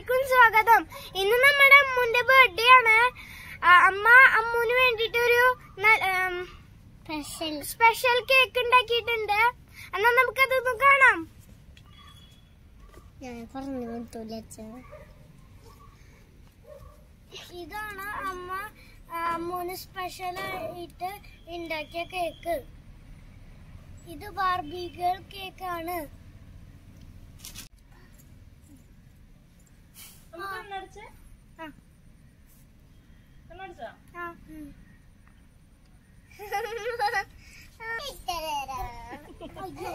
എല്ലാവർക്കും സ്വാഗതം ഇന്ന് നമ്മുടെ അമ്മുന്റെ ബർത്ത്ഡേ ആണ് ആ, അമ്മ അമ്മുന് വേണ്ടിട്ട് ഒരു സ്പെഷ്യൽ സ്പെഷ്യൽ കേക്ക് ഉണ്ടാക്കിയിട്ടുണ്ട് എന്നാ നമുക്കതൊന്ന് കാണാം ഞാൻ പറഞ്ഞു കൊടുത്തൂല ഇതാണ് അമ്മ ആ, അമ്മുന് സ്പെഷ്യൽ ആയിട്ട് ഉണ്ടാക്കിയ കേക്ക് ഇത് ബാർബി ഗേൾ കേക്ക് ആണ് ആ. ആ. അയ്യോ,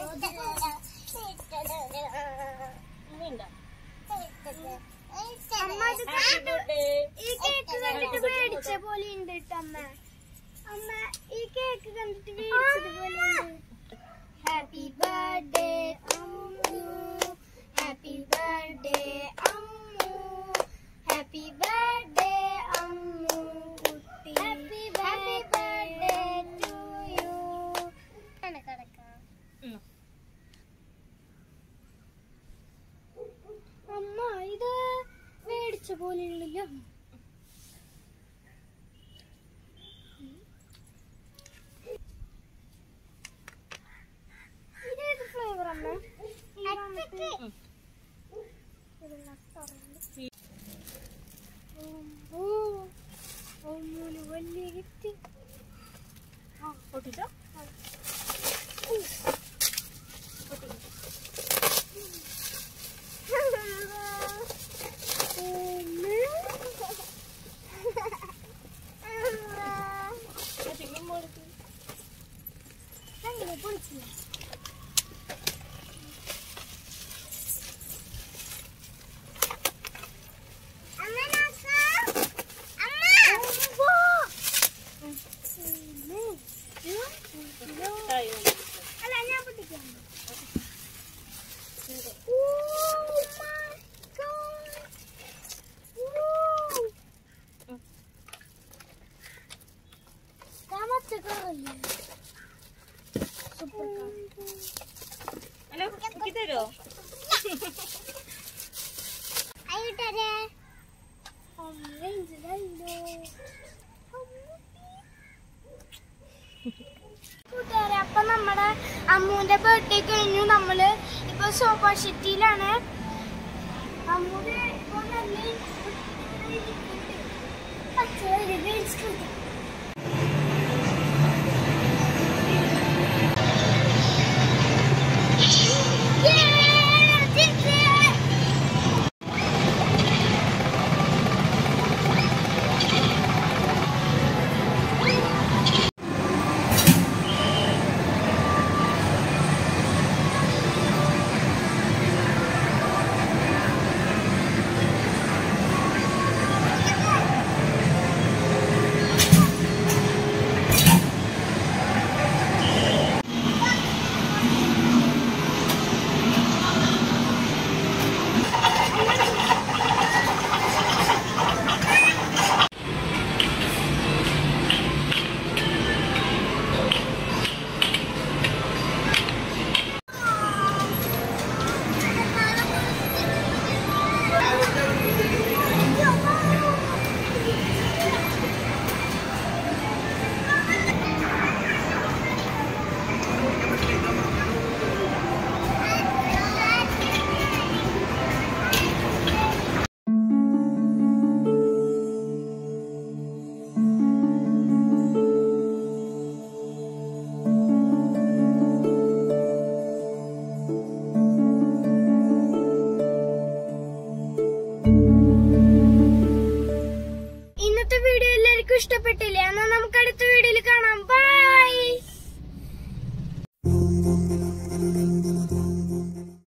അമ്മ ഇത് കണ്ടിട്ട് ഈ കേക്ക് കണ്ടിട്ട് പേടിച്ച പോലെ ഉണ്ട് ട്ടോ അമ്മ അമ്മ ഈ കേക്ക് കണ്ടിട്ട് പേടിച്ചത് പോലെ ഉണ്ട് happy birthday Ammu happy birthday Ammu happy birthday Ammu കുട്ടി ഹാപ്പി ബർത്ത്ഡേ ടു യു കണക്കടക്കാം അമ്മ ഇത് മേടിച്ച പോലെയുള്ളല്ലോ ഇതേത് ഫ്ലേവർ അമ്മ വലിയ ഗിഫ്റ്റ് അങ്ങനെ പൊളിച്ചില്ല അല്ല ഞാൻ പൊട്ടിക്കാം ഹലോ എനിക്ക് തരുമോ കൂട്ടുകാരെ അപ്പൊ നമ്മുടെ അമ്മുവിന്റെ ബർത്ത്ഡേ കഴിഞ്ഞു നമ്മള് ഇപ്പൊ സോഫ സിറ്റിയിലാണ് അമ്മുവിന്റെ ഇപ്പൊ നല്ല പച്ച ഒരു വേസ്റ്റ് ഇന്നത്തെ വീഡിയോ എല്ലാവർക്കും ഇഷ്ടപ്പെട്ടില്ലേ എന്നാൽ നമുക്ക് അടുത്ത വീഡിയോയിൽ കാണാം ബൈ